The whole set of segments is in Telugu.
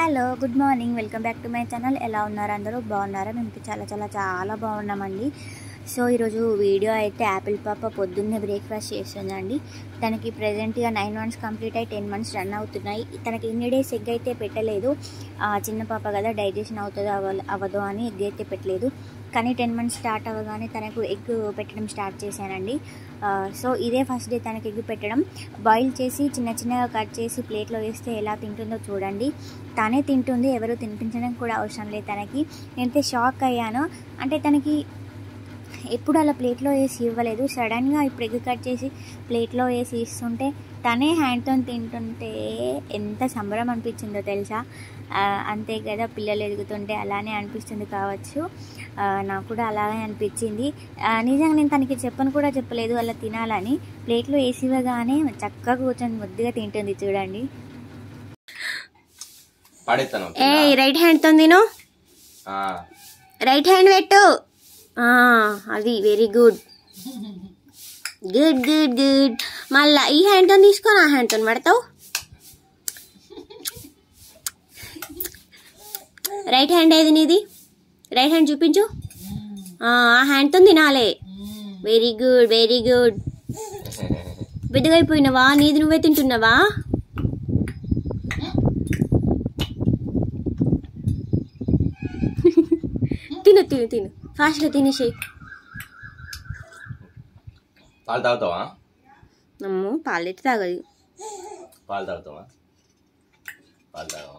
hello good morning welcome back to my channel ఎలా ఉన్నారు అందరూ బాగున్నారా మేము చాలా చాలా చాలా బాగున్నామండి సో ఈరోజు వీడియో అయితే యాపిల్ పాప పొద్దున్నే బ్రేక్ఫాస్ట్ చేస్తుందండి తనకి ప్రజెంట్గా నైన్ మంత్స్ కంప్లీట్ అయ్యి టెన్ మంత్స్ రన్ అవుతున్నాయి తనకి ఇన్ని డేస్ ఎగ్ అయితే పెట్టలేదు ఆ, చిన్న పాప కదా డైజెషన్ అవుతుందో అవ అవ్వదో అని ఎగ్ అయితే పెట్టలేదు కానీ టెన్ మంత్స్ స్టార్ట్ అవ్వగానే తనకు ఎగ్ పెట్టడం స్టార్ట్ చేశానండి ఆ, సో ఇదే ఫస్ట్ డే తనకి ఎగ్ పెట్టడం బాయిల్ చేసి చిన్న చిన్నగా కట్ చేసి ప్లేట్లో వేస్తే ఎలా తింటుందో చూడండి తనే తింటుంది ఎవరు తినిపించడం కూడా అవసరం లేదు తనకి నేనైతే షాక్ అయ్యాను అంటే తనకి ఎప్పుడు అలా ప్లేట్లో వేసి ఇవ్వలేదు సడన్గా ఇప్పుడు ఎగ్ కట్ చేసి ప్లేట్లో వేసి ఇస్తుంటే తనే హ్యాండ్తో తింటుంటే ఎంత సంబరం అనిపించిందో తెలుసా ఆ, అంతే కదా పిల్లలు ఎదుగుతుంటే అలానే అనిపిస్తుంది కావచ్చు ఆ, నాకు కూడా అలాగే అనిపించింది ఆ, నిజంగా నేను తనకి చెప్పను కూడా చెప్పలేదు అలా తినాలని ప్లేట్లో వేసి ఇవ్వగానే చక్కగా కూర్చొని ముద్దుగా తింటుంది చూడండి పడేస్తాను ఏ రైట్ హ్యాండ్తో తిను రైట్ హ్యాండ్ పెట్టు ఆ, అది very good good good good మళ్ళా ఈ హ్యాండ్తో తీసుకొని ఆ హ్యాండ్తో పడతావు రైట్ హ్యాండ్ ఏది నీది రైట్ హ్యాండ్ చూపించు ఆ హ్యాండ్తో తినాలి వెరీ గుడ్ వెరీ గుడ్ పెద్దగా అయిపోయినావా నీది నువ్వే తింటున్నావా తిను తిను తిను ఫాస్ట్గా తినేసేయి పాలు తాగుతావా అమ్మో పాలెత్తి తాగదు పాలు తాగుతావా పాలు తాగవా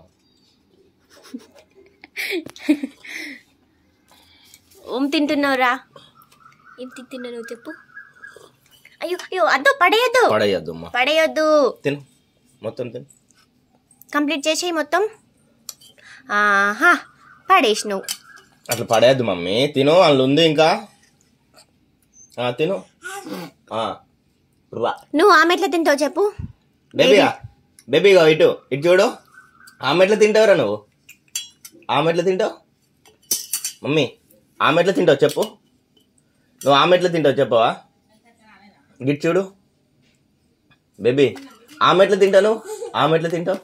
ఓం తింటున్నావురా ఏం తింటున్నావు నువ్వు చెప్పు అయ్యో అయ్యో అద్దు పడేయద్దు పడేయద్దు అమ్మా పడేయొద్దు తిను మొత్తం తిను కంప్లీట్ చేసేయి మొత్తం ఆహా పడేసినావు అట్లా పడేయద్దు మమ్మీ తిను అందులో ఉంది ఇంకా ఆ, తిను ఆ, రా నువ్వు ఆమె ఎట్లా తింటావు చెప్పు బేబీగా బేబీగా ఇటు ఇటు చూడు ఆమె ఎట్లా తింటావురా నువ్వు ఆమె ఎట్లా తింటావు మమ్మీ ఆమె ఎట్లా తింటావు చెప్పు నువ్వు ఆమె ఎట్లా తింటావు చెప్పవా గిట్ చూడు బేబీ ఆమె ఎట్లా తింటావు నువ్వు ఆమె ఎట్లా తింటావు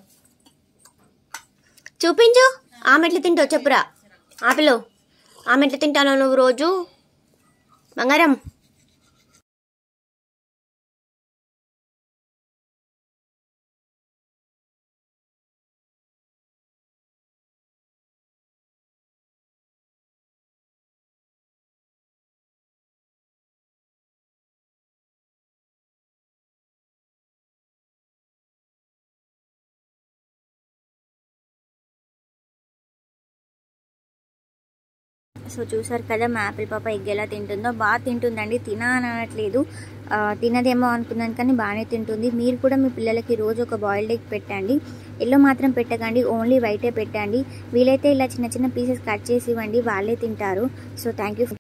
చూపించు ఆమె ఎట్లా తింటావు చెప్పురా ఆపిలో ఆమె ఎట్లా తింటాను నువ్వు రోజు బంగారం సో చూసారు కదా మా యాపిల్ పాప ఎగ్ ఎలా తింటుందో బాగా తింటుందండి తిన అని అనట్లేదు ఆ, తినదేమో అనుకున్నాను కానీ బాగానే తింటుంది మీరు కూడా మీ పిల్లలకి రోజు ఒక బాయిల్డ్ ఎగ్ పెట్టండి ఎల్లో మాత్రం పెట్టకండి ఓన్లీ వైటే పెట్టండి వీలైతే ఇలా చిన్న చిన్న పీసెస్ కట్ చేసి ఇవ్వండి వాళ్ళే తింటారు సో థ్యాంక్ యూ